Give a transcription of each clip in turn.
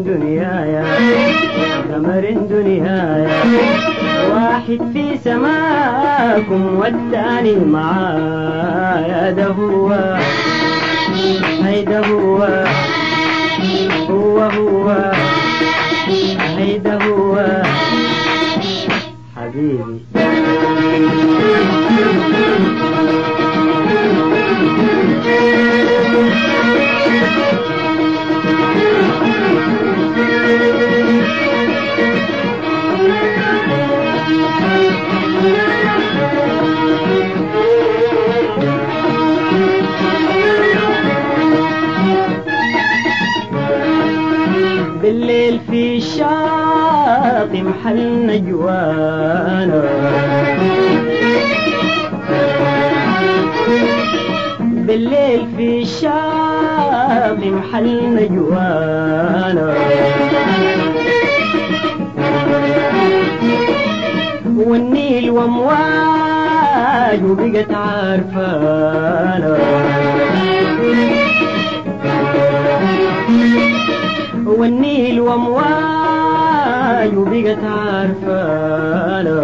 دنيايا قمر دنيايا واحد في سماكم والتاني معايا ده هو هيدا هو هو هو هيدا هو حبيبي بالليل في الشاطئ محل نجوانا بالليل في الشاطئ محل نجوانا والنيل وامواج وبقت عارفانا والنيل وامواج وبقت عارفانا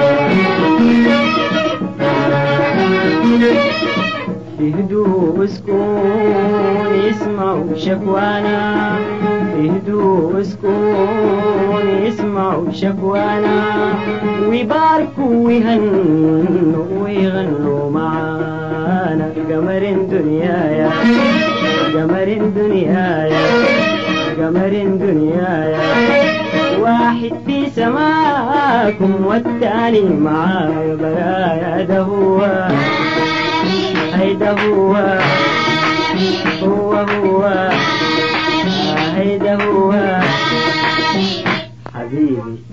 في هدوء وسكون يسمعوا شكوانا في هدوء وسكون يسمعوا شكوانا ويباركوا ويهنوا ويغنوا معانا قمر دنيايا قمر دنيايا قمر دنيايا واحد في سماكم والتاني معايا برايا ده هو هيدا هو هو هو هيدا هو حبيبي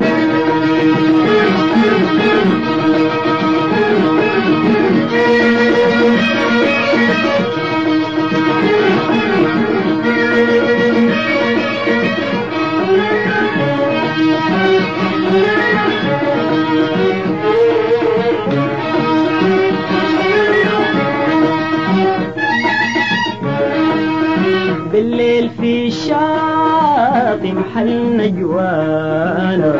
بالليل في الشاطئ محل نجوانا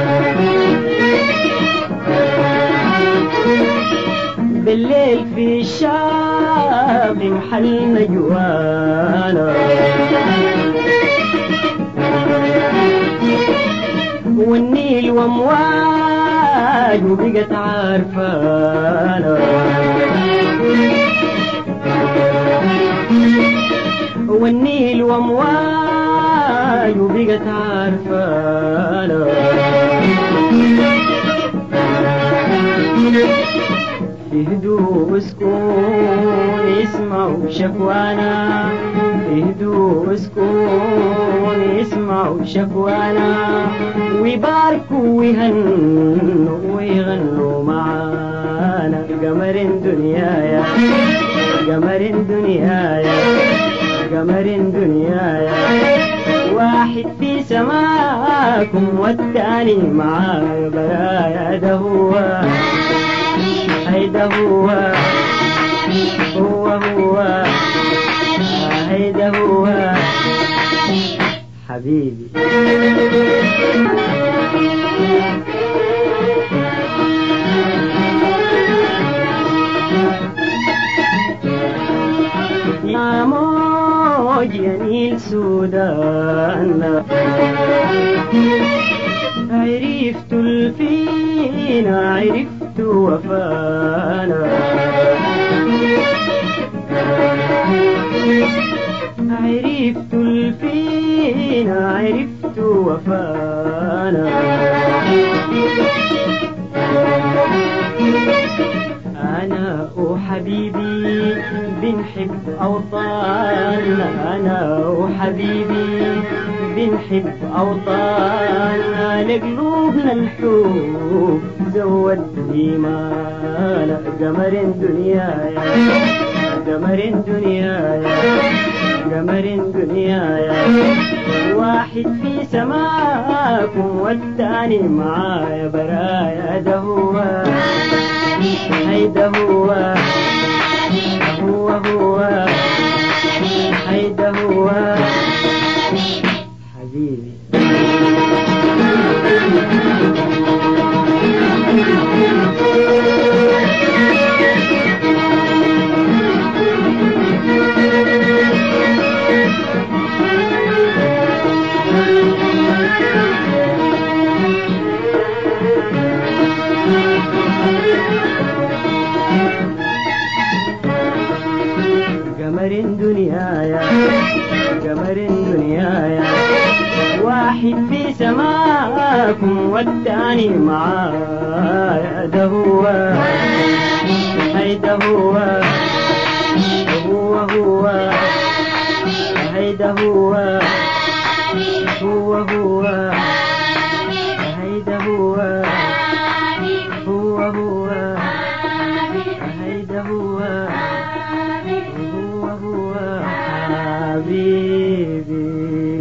بالليل في الشاطئ محل نجوانا والنيل وامواج وبقت عارفانا والنيل وامواج وبقت عارفانا في هدوء وسكون يسمعوا شكوانا في هدوء وسكون يسمعوا شكوانا ويباركوا ويهنوا ويغنوا معانا قمر دنيايا قمر دنيايا قمر دنيايا واحد في سماكم والتاني معايا برايا ده هو هيدا هو هو هو هيدا هو حبيبي يا موج يا نيل سودان عرفت الفينا عرفت وفانا عرفت الفينا عرفت وفانا أنا وحبيبي بنحب أوطاننا أنا وحبيبي بنحب أوطاننا لقلوبنا الحب زود إيمانا قمر دنيايا قمر دنيايا قمر دنيايا واحد في سماكم والتاني معايا برايا ده هو هيدا هو هو هو هيدا هو حبيبي حبيبي قمر دنيايا قمر دنيايا واحد في سماكم والتاني معايا ده هو هيدا هو هو هو هيدا هو هو هو هيدا هو هو هو هيدا هو هو هو حبيبي